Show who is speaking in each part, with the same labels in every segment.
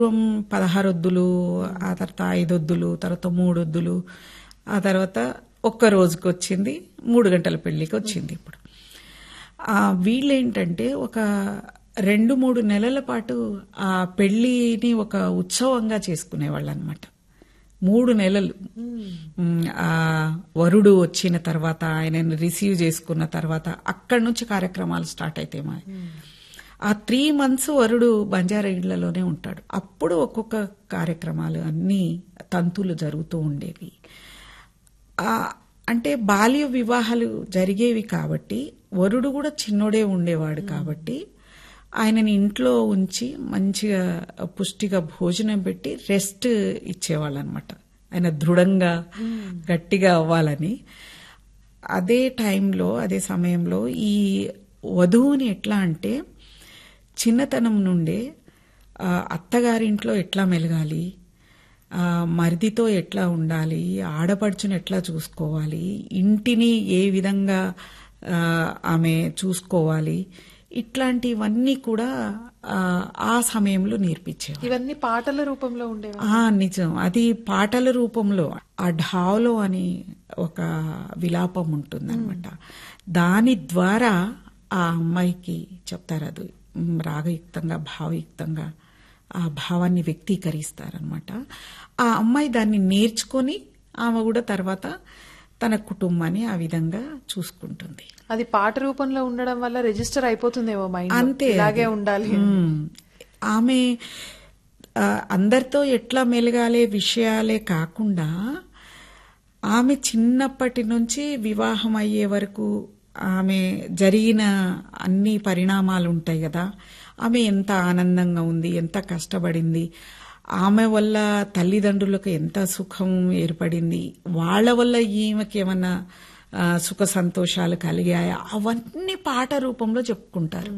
Speaker 1: పూర్వం పదహారొద్దులు ఆ తర్వాత ఐదొద్దులు తర్వాత మూడొద్దులు ఆ తర్వాత ఒక్క రోజుకి వచ్చింది మూడు గంటల పెళ్లికి వచ్చింది ఇప్పుడు ఆ వీళ్ళేంటంటే ఒక రెండు మూడు నెలల పాటు ఆ పెళ్లిని ఒక ఉత్సవంగా చేసుకునేవాళ్ళు అనమాట మూడు నెలలు మ్, ఆ వరుడు వచ్చిన తర్వాత ఆయనని రిసీవ్ చేసుకున్న తర్వాత అక్కడి నుంచి కార్యక్రమాలు స్టార్ట్ అయితే మా ఆ త్రీ మంత్స్ వరుడు బంజారా ఇళ్లలోనే ఉంటాడు అప్పుడు ఒక్కొక్క కార్యక్రమాలు అన్ని తంతులు జరుగుతూ ఉండేవి ఆ, అంటే బాల్య వివాహాలు జరిగేవి కాబట్టి వరుడు కూడా చిన్నోడే ఉండేవాడు కాబట్టి ఆయనని ఇంట్లో ఉంచి మంచిగా పుష్టిగా భోజనం పెట్టి రెస్ట్ ఇచ్చేవాళ్ళు అనమాట ఆయన దృఢంగా గట్టిగా అవ్వాలని అదే టైంలో అదే సమయంలో ఈ వధువుని ఎట్లా అంటే చిన్నతనం నుండే ఆ, అత్తగారింట్లో ఎట్లా మెలగాలి ఆ, మరిదితో ఎట్లా ఉండాలి ఆడపడుచును ఎట్లా చూసుకోవాలి ఇంటిని ఏ విధంగా ఆ, ఆమె చూసుకోవాలి ఇట్లాంటివన్నీ కూడా ఆ, ఆ సమయంలో నేర్పించేవారు
Speaker 2: ఇవన్నీ పాటల రూపంలో ఉండేవి
Speaker 1: ఆ నిజం అది పాటల రూపంలో ఆ ఢాలో అని ఒక విలాపం ఉంటుందన్నమాట దాని ద్వారా ఆ అమ్మాయికి చెప్తారు అది మ్, రాగయుక్తంగా భావయుక్తంగా ఆ భావాన్ని వ్యక్తీకరిస్తారనమాట ఆ అమ్మాయి దాన్ని నేర్చుకొని ఆమె కూడా తర్వాత తన కుటుంబాన్ని ఆ విధంగా చూసుకుంటుంది
Speaker 2: అది పాట రూపంలో ఉండడం వల్ల రిజిస్టర్ అయిపోతుందేమో మైండ్
Speaker 1: అంతే
Speaker 2: ఇలాగే
Speaker 1: అది.
Speaker 2: ఉండాలి
Speaker 1: మ్మ్. ఆమె ఆ, అందరితో ఎట్లా మెలగాలే విషయాలే కాకుండా ఆమె చిన్నప్పటి నుంచి వివాహం అయ్యే వరకు ఆమె జరిగిన అన్ని పరిణామాలు ఉంటాయి కదా ఆమె ఎంత ఆనందంగా ఉంది ఎంత కష్టపడింది ఆమె వల్ల తల్లిదండ్రులకు ఎంత సుఖం ఏర్పడింది వాళ్ళ వల్ల ఈమెకి ఏమన్నా ఆ, సుఖ సంతోషాలు కలిగాయా అవన్నీ పాట రూపంలో చెప్పుకుంటారు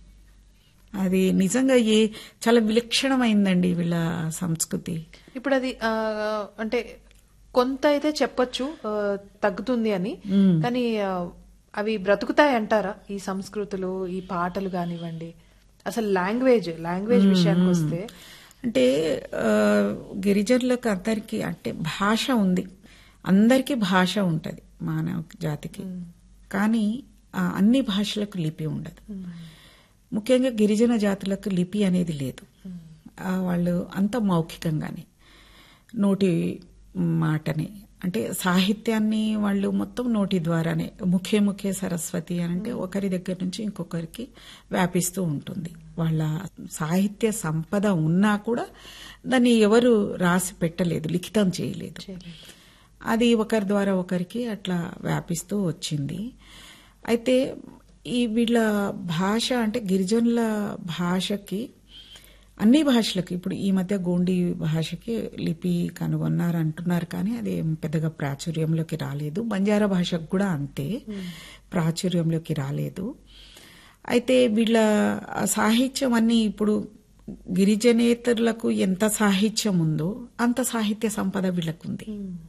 Speaker 1: అది నిజంగా ఏ చాలా విలక్షణమైందండి వీళ్ళ సంస్కృతి
Speaker 2: ఇప్పుడు అది ఆ, అంటే కొంత అయితే చెప్పొచ్చు ఆ, తగ్గుతుంది అని కానీ ఆ, అవి బ్రతుకుతాయి అంటారా ఈ సంస్కృతులు ఈ పాటలు కానివ్వండి అసలు లాంగ్వేజ్ లాంగ్వేజ్ విషయానికి వస్తే
Speaker 1: అంటే ఆ, గిరిజనులకు అందరికీ అంటే భాష ఉంది అందరికీ భాష ఉంటది మానవ జాతికి కానీ ఆ, అన్ని భాషలకు లిపి ఉండదు ముఖ్యంగా గిరిజన జాతులకు లిపి అనేది లేదు ఆ, వాళ్ళు అంత మౌఖికంగానే నోటి మాటని అంటే సాహిత్యాన్ని వాళ్ళు మొత్తం నోటి ద్వారానే ముఖే ముఖే సరస్వతి అని అంటే ఒకరి దగ్గర నుంచి ఇంకొకరికి వ్యాపిస్తూ ఉంటుంది వాళ్ళ సాహిత్య సంపద ఉన్నా కూడా దాన్ని ఎవరు రాసి పెట్టలేదు లిఖితం చేయలేదు అది ఒకరి ద్వారా ఒకరికి అట్లా వ్యాపిస్తూ వచ్చింది అయితే ఈ వీళ్ళ భాష అంటే గిరిజనుల భాషకి అన్ని భాషలకు ఇప్పుడు ఈ మధ్య గోండి భాషకి లిపి కనుగొన్నారు అంటున్నారు కానీ అది ఏం పెద్దగా ప్రాచుర్యంలోకి రాలేదు బంజారా భాషకు కూడా అంతే ప్రాచుర్యంలోకి రాలేదు అయితే వీళ్ళ ఆ సాహిత్యం అన్ని ఇప్పుడు గిరిజనేతరులకు ఎంత సాహిత్యం ఉందో అంత సాహిత్య సంపద వీళ్ళకుంది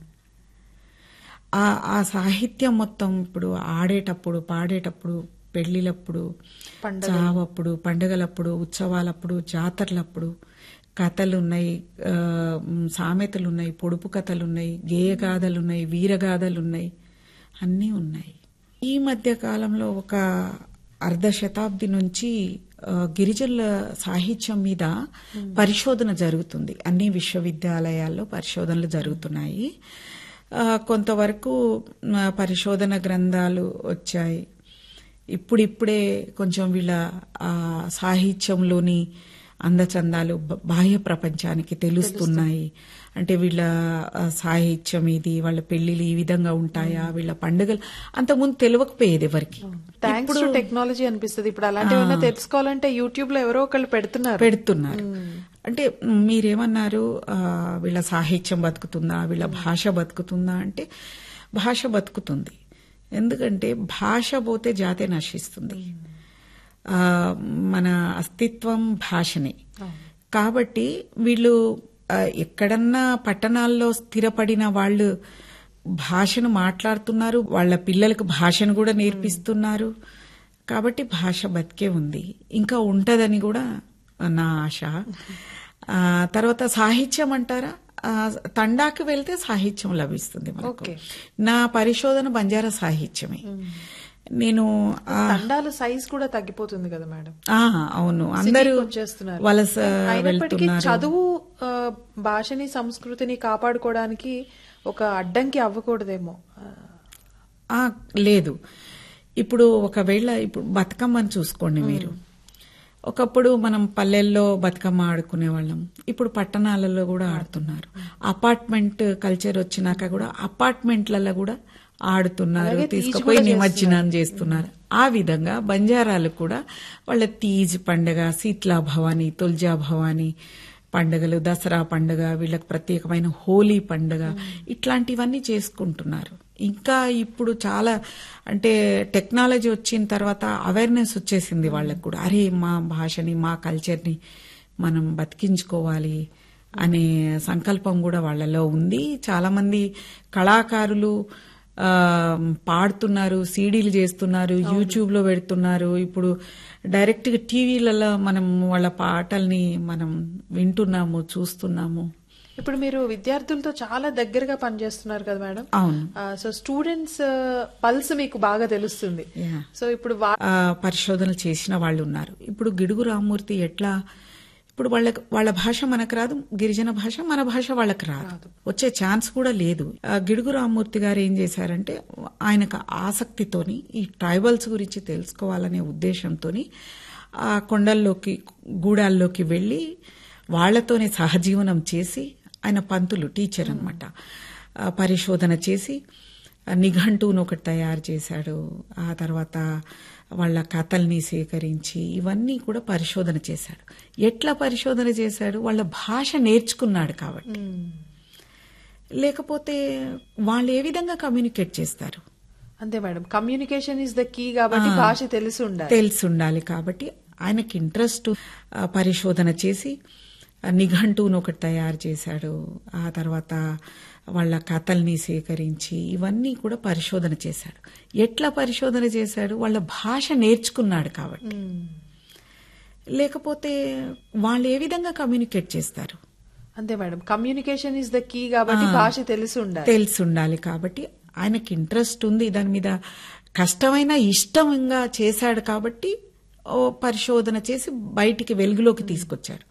Speaker 1: ఆ ఆ సాహిత్యం మొత్తం ఇప్పుడు ఆడేటప్పుడు పాడేటప్పుడు పెళ్లిలప్పుడు చావప్పుడు పండుగలప్పుడు ఉత్సవాలప్పుడు జాతరలప్పుడు కథలు ఉన్నాయి ఆ, మ్, సామెతలు ఉన్నాయి పొడుపు కథలు ఉన్నాయి గేయగాథలు ఉన్నాయి వీరగాథలు ఉన్నాయి అన్నీ ఉన్నాయి ఈ మధ్య కాలంలో ఒక అర్ధ శతాబ్ది నుంచి ఆ, గిరిజనుల సాహిత్యం మీద పరిశోధన జరుగుతుంది అన్ని విశ్వవిద్యాలయాల్లో పరిశోధనలు జరుగుతున్నాయి ఆ, కొంతవరకు ఆ, పరిశోధన గ్రంథాలు వచ్చాయి ఇప్పుడిప్పుడే కొంచెం వీళ్ళ ఆ, సాహిత్యంలోని అందచందాలు బ- బాహ్య ప్రపంచానికి తెలుస్తున్నాయి అంటే వీళ్ళ ఆ, సాహిత్యం ఇది వాళ్ళ పెళ్లిళ్ళు ఈ విధంగా ఉంటాయా వీళ్ళ పండుగలు అంతకుముందు తెలియకపోయేది ఎవరికి
Speaker 2: థ్యాంక్స్ టు టెక్నాలజీ అనిపిస్తుంది ఇప్పుడు అలాంటివన్నా తెలుసుకోవాలంటే యూట్యూబ్ లో ఎవరో ఒకళ్ళు పెడుతున్నారు
Speaker 1: పెడుతున్నారు అంటే మీరేమన్నారు ఆ, వీళ్ళ సాహిత్యం బతుకుతుందా వీళ్ళ భాష బతుకుతుందా అంటే భాష బతుకుతుంది ఎందుకంటే భాష పోతే జాతే నశిస్తుంది ఆ, మన అస్తిత్వం భాషనే కాబట్టి వీళ్ళు ఆ, ఎక్కడన్నా పట్టణాల్లో స్థిరపడిన వాళ్ళు భాషను మాట్లాడుతున్నారు వాళ్ళ పిల్లలకు భాషను కూడా నేర్పిస్తున్నారు కాబట్టి భాష బతికే ఉంది ఇంకా ఉంటదని కూడా నా ఆశ ఆ, తర్వాత సాహిత్యం అంటారా ఆ, తండాకు వెళ్తే సాహిత్యం లభిస్తుంది మనకు
Speaker 2: ఓకే.
Speaker 1: నా పరిశోధన బంజారా సాహిత్యమే నేను ఆ,
Speaker 2: తండాల సైజ్ కూడా తగ్గిపోతుంది కదా మేడం
Speaker 1: ఆ, అవును అందరూ
Speaker 2: సిటీకి వచ్చేస్తున్నారు.
Speaker 1: వలస
Speaker 2: అయినప్పటికీ
Speaker 1: వెళ్తున్నారు
Speaker 2: చదువు ఆ, భాషని సంస్కృతిని కాపాడుకోవడానికి ఒక అడ్డంకి అవ్వకూడదేమో ఆ,
Speaker 1: ఆ, లేదు ఇప్పుడు ఒకవేళ ఇప్పుడు బతుకమ్మని చూసుకోండి మీరు ఒకప్పుడు మనం పల్లెల్లో బతుకమ్మ ఆడుకునే వాళ్ళం ఇప్పుడు పట్టణాలలో కూడా ఆడుతున్నారు అపార్ట్మెంట్ కల్చర్ వచ్చినాక కూడా అపార్ట్మెంట్లలో కూడా ఆడుతున్నారు
Speaker 2: అలాగే తీజ్
Speaker 1: తీసుకుపోయి
Speaker 2: కూడా
Speaker 1: నిమజ్జనం చేస్తున్నారు ఆ విధంగా బంజారాలు కూడా వాళ్ళ తీజ్ పండగ శీతలా భవాని తుల్జా భవాని పండుగలు దసరా పండుగ వీళ్ళకి ప్రత్యేకమైన హోలీ పండుగ ఇట్లాంటివన్నీ చేసుకుంటున్నారు ఇంకా ఇప్పుడు చాలా అంటే టెక్నాలజీ వచ్చిన తర్వాత అవేర్నెస్ వచ్చేసింది వాళ్ళకు కూడా అరే మా భాషని మా కల్చర్ని మనం బతికించుకోవాలి అనే సంకల్పం కూడా వాళ్ళలో ఉంది చాలా మంది కళాకారులు ఆ, పాడుతున్నారు సీడీలు చేస్తున్నారు యూట్యూబ్ లో పెడుతున్నారు ఇప్పుడు డైరెక్ట్ గా టీవీలలో మనం వాళ్ళ పాటల్ని మనం వింటున్నాము చూస్తున్నాము
Speaker 2: ఇప్పుడు మీరు విద్యార్థులతో చాలా దగ్గరగా పనిచేస్తున్నారు కదా మేడం
Speaker 1: అవును
Speaker 2: ఆ, సో స్టూడెంట్స్ పల్స్ మీకు బాగా తెలుస్తుంది
Speaker 1: Yeah.
Speaker 2: సో ఇప్పుడు వా-
Speaker 1: ఆ, పరిశోధనలు చేసిన వాళ్ళు ఉన్నారు ఇప్పుడు గిడుగు రామ్మూర్తి ఎట్లా ఇప్పుడు వాళ్ళకి వాళ్ళ భాష మనకు రాదు గిరిజన భాష మన భాష వాళ్ళకి రాదు వచ్చే ఛాన్స్ కూడా లేదు ఆ, గిడుగు రామ్మూర్తి గారు ఏం చేశారంటే ఆయనకు ఆసక్తితోని ఈ ట్రైబల్స్ గురించి తెలుసుకోవాలనే ఉద్దేశంతోని ఆ కొండల్లోకి గూడాల్లోకి వెళ్లి వాళ్లతోనే సహజీవనం చేసి ఆయన పంతులు టీచర్ అనమాట పరిశోధన చేసి ఆ నిఘంటువును ఒకటి తయారు చేశాడు ఆ తర్వాత వాళ్ళ కథల్ని సేకరించి ఇవన్నీ కూడా పరిశోధన చేశాడు ఎట్లా పరిశోధన చేశాడు వాళ్ళ భాష నేర్చుకున్నాడు కాబట్టి లేకపోతే వాళ్ళు ఏ విధంగా కమ్యూనికేట్ చేస్తారు
Speaker 2: అంతే madam communication is the key కాబట్టి భాష తెలిసి ఉండాలి
Speaker 1: తెలిసి ఉండాలి కాబట్టి ఆయనకి ఇంట్రెస్ట్ ఆ, పరిశోధన చేసి ఆ, నిఘంటువును ఒకటి తయారు చేశాడు ఆ తర్వాత వాళ్ళ కథల్ని సేకరించి ఇవన్నీ కూడా పరిశోధన చేశాడు ఎట్లా పరిశోధన చేశాడు వాళ్ళ భాష నేర్చుకున్నాడు కాబట్టి లేకపోతే వాళ్ళు ఏ విధంగా కమ్యూనికేట్ చేస్తారు
Speaker 2: అంతే madam communication is the key కాబట్టి భాష తెలిసి ఉండాలి
Speaker 1: తెలిసి ఉండాలి కాబట్టి ఆయనకి ఇంట్రెస్ట్ ఉంది దాని మీద కష్టమైన ఇష్టంగా చేశాడు కాబట్టి ఓ పరిశోధన చేసి బయటికి వెలుగులోకి తీసుకొచ్చాడు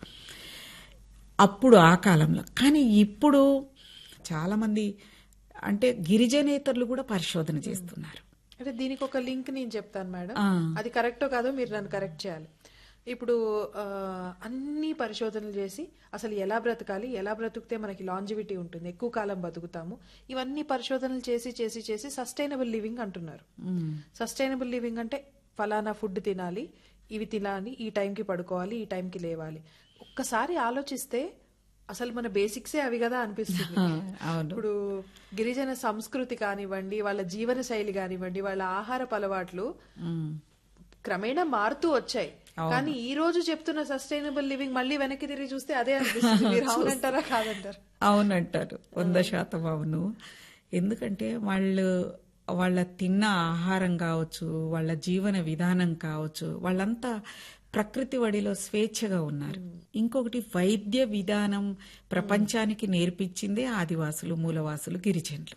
Speaker 1: అప్పుడు ఆ కాలంలో కానీ ఇప్పుడు చాలా మంది అంటే గిరిజనేతరులు కూడా పరిశోధన చేస్తున్నారు
Speaker 2: అంటే దీనికి ఒక లింక్ నేను చెప్తాను మేడం
Speaker 1: ఆ.
Speaker 2: అది కరెక్టో కాదో మీరు నన్ను కరెక్ట్ చేయాలి ఇప్పుడు ఆ, అన్ని పరిశోధనలు చేసి అసలు ఎలా బ్రతకాలి ఎలా బ్రతికితే మనకి లాంజివిటీ ఉంటుంది ఎక్కువ కాలం బతుకుతాము ఇవన్నీ పరిశోధనలు చేసి చేసి చేసి సస్టైనబుల్ లివింగ్ అంటున్నారు సస్టైనబుల్ లివింగ్ అంటే ఫలానా ఫుడ్ తినాలి ఇవి తినాలి ఈ టైంకి పడుకోవాలి ఈ టైంకి లేవాలి ఒక్కసారి ఆలోచిస్తే అసలు మన బేసిక్సే అవి కదా అనిపిస్తుంది
Speaker 1: అవును
Speaker 2: ఇప్పుడు గిరిజన సంస్కృతి కానివ్వండి వాళ్ళ జీవన శైలి కానివ్వండి వాళ్ళ ఆహారపు అలవాట్లు
Speaker 1: ఉమ్.
Speaker 2: క్రమేణా మారుతూ వచ్చాయి కానీ ఈ రోజు చెప్తున్న సస్టైనబుల్ లివింగ్ మళ్ళీ వెనక్కి తిరిగి చూస్తే అదే అనిపిస్తుంది మీరు అవునంటారా కాదంటారు
Speaker 1: అవునంటారు వంద శాతం అవును ఎందుకంటే వాళ్ళు వాళ్ళ తిన్న ఆహారం కావచ్చు వాళ్ళ జీవన విధానం కావచ్చు వాళ్ళంతా ప్రకృతి వడిలో స్వేచ్ఛగా ఉన్నారు ఇంకొకటి వైద్య విధానం ప్రపంచానికి నేర్పించిందే ఆదివాసులు మూలవాసులు గిరిజనులు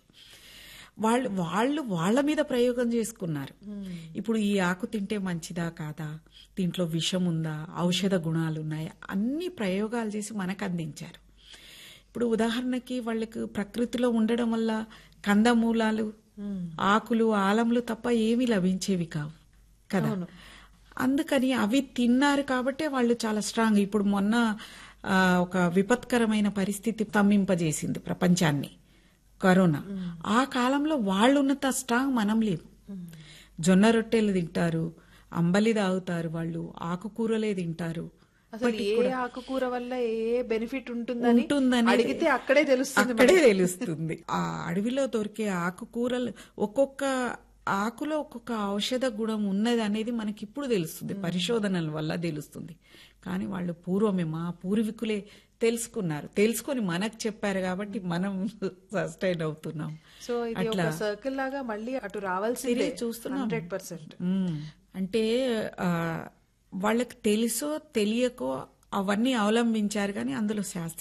Speaker 1: వాళ్ళు వాళ్ళు వాళ్ళ మీద ప్రయోగం చేసుకున్నారు ఇప్పుడు ఈ ఆకు తింటే మంచిదా కాదా దీంట్లో విషం ఉందా ఔషధ గుణాలు ఉన్నాయా అన్ని ప్రయోగాలు చేసి మనకు అందించారు ఇప్పుడు ఉదాహరణకి వాళ్ళకి ప్రకృతిలో ఉండడం వల్ల కందమూలాలు ఆకులు ఆలములు తప్ప ఏమీ లభించేవి కావు కదా అందుకని అవి తిన్నారు కాబట్టే వాళ్ళు చాలా స్ట్రాంగ్ ఇప్పుడు మొన్న ఆ, ఒక విపత్కరమైన పరిస్థితి తమ్మింపజేసింది ప్రపంచాన్ని కరోనా ఆ కాలంలో వాళ్ళు ఉన్నంత స్ట్రాంగ్ మనం లేవు జొన్న రొట్టెలు తింటారు అంబలి తాగుతారు వాళ్ళు ఆకుకూరలే తింటారు
Speaker 2: అసలు ఏ ఆకుకూర వల్ల ఏ బెనిఫిట్ ఉంటుందని
Speaker 1: ఉంటుందని
Speaker 2: అడిగితే అక్కడే తెలుస్తుంది
Speaker 1: అక్కడే తెలుస్తుంది ఆ అడవిలో దొరికే ఆకుకూరలు ఒక్కొక్క ఆకులో ఒక్కొక్క ఔషధ గుణం ఉన్నది అనేది మనకి ఇప్పుడు తెలుస్తుంది పరిశోధనల వల్ల తెలుస్తుంది కానీ వాళ్ళు పూర్వమే మా పూర్వీకులే తెలుసుకున్నారు తెలుసుకొని మనకు చెప్పారు కాబట్టి మనం సస్టైన్ అవుతున్నాం
Speaker 2: సో ఇది ఒక సర్కిల్ లాగా మళ్ళీ అటు రావాల్సిందే
Speaker 1: తిరిగి చూస్తున్నాం.
Speaker 2: Hundred percent
Speaker 1: hmm. అంటే ఆ, వాళ్ళకి తెలుసో తెలియకో అవన్నీ అవలంబించారు కానీ అందులో శాస్త్రీయ